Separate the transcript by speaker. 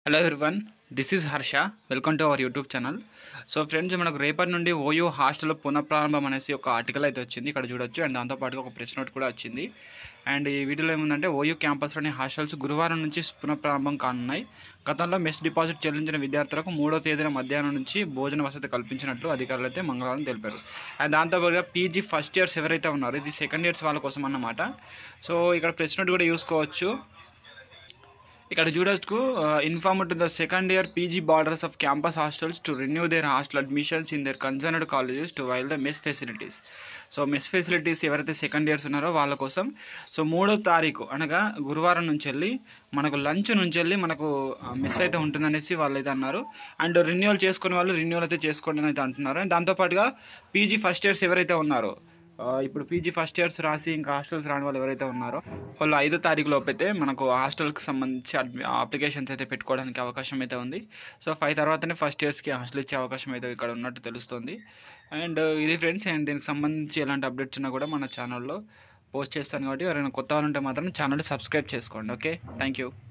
Speaker 1: hello everyone this is Harsha welcome to our YouTube channel so friends మనకు రేపటి నుండి OU hostel పునఃప్రారంభం అనేసి ఒక ఆర్టికల్ అయితే వచ్చింది ఇక్కడ చూడొచ్చు అండ్ దాంతోపాటుగా ఒక ప్రెస్ నోట్ కూడా వచ్చింది అండ్ ఈ వీడియోలో ఏముందంటే ఓయూ క్యాంపస్లోని హాస్టల్స్ గురువారం నుంచి పునఃప్రారంభం కానున్నాయి గతంలో మెస్ డిపాజిట్ చెల్లించిన విద్యార్థులకు మూడో తేదీన మధ్యాహ్నం నుంచి భోజన వసతి కల్పించినట్లు అధికారులు అయితే మంగళవారం తెలిపారు అండ్ దాంతోపాటుగా పీజీ ఫస్ట్ ఇయర్స్ ఎవరైతే ఉన్నారో ఇది సెకండ్ ఇయర్స్ వాళ్ళ కోసం అన్నమాట సో ఇక్కడ ప్రెస్ నోట్ కూడా చూసుకోవచ్చు ఇక్కడ చూడొచ్చు inform to the second year PG boarders of campus hostels to renew their hostel admissions in their concerned colleges to avail the mess facilities so mess facilities ఎవరైతే second years ఉన్నారో వాళ్ళ కోసం so మూడో తారీఖు అనగా గురువారం నుంచి వెళ్ళి మనకు లంచ్ నుంచి వెళ్ళి మనకు మెస్ అయితే ఉంటుందనేసి వాళ్ళు అయితే అన్నారు అండ్ రెన్యూవల్ చేసుకునే వాళ్ళు రెన్యూవల్ అయితే చేసుకోండి అని అయితే అంటున్నారు అండ్ దాంతోపాటుగా పీజీ ఫస్ట్ ఇయర్స్ ఎవరైతే ఉన్నారో ఆ, ఇప్పుడు పీజీ ఫస్ట్ ఇయర్స్ రాసి ఇంకా హాస్టల్స్ రాని వాళ్ళు ఎవరైతే ఉన్నారో వాళ్ళు ఐదో తారీఖు లోపు అయితే మనకు హాస్టల్కి సంబంధించి అడ్మి అప్లికేషన్స్ అయితే పెట్టుకోవడానికి అవకాశం అయితే ఉంది సో ఫైవ్ తర్వాతనే ఫస్ట్ ఇయర్స్కి హాస్టల్ ఇచ్చే అవకాశం అయితే ఇక్కడ ఉన్నట్టు తెలుస్తుంది అండ్ ఇది ఫ్రెండ్స్ అండ్ దీనికి సంబంధించి ఎలాంటి అప్డేట్స్ ఉన్నా కూడా మన ఛానల్లో పోస్ట్ చేస్తాను కాబట్టి ఎవరైనా కొత్త వాళ్ళు ఉంటే మాత్రం ఛానల్ సబ్స్క్రైబ్ చేసుకోండి ఓకే థ్యాంక్ యూ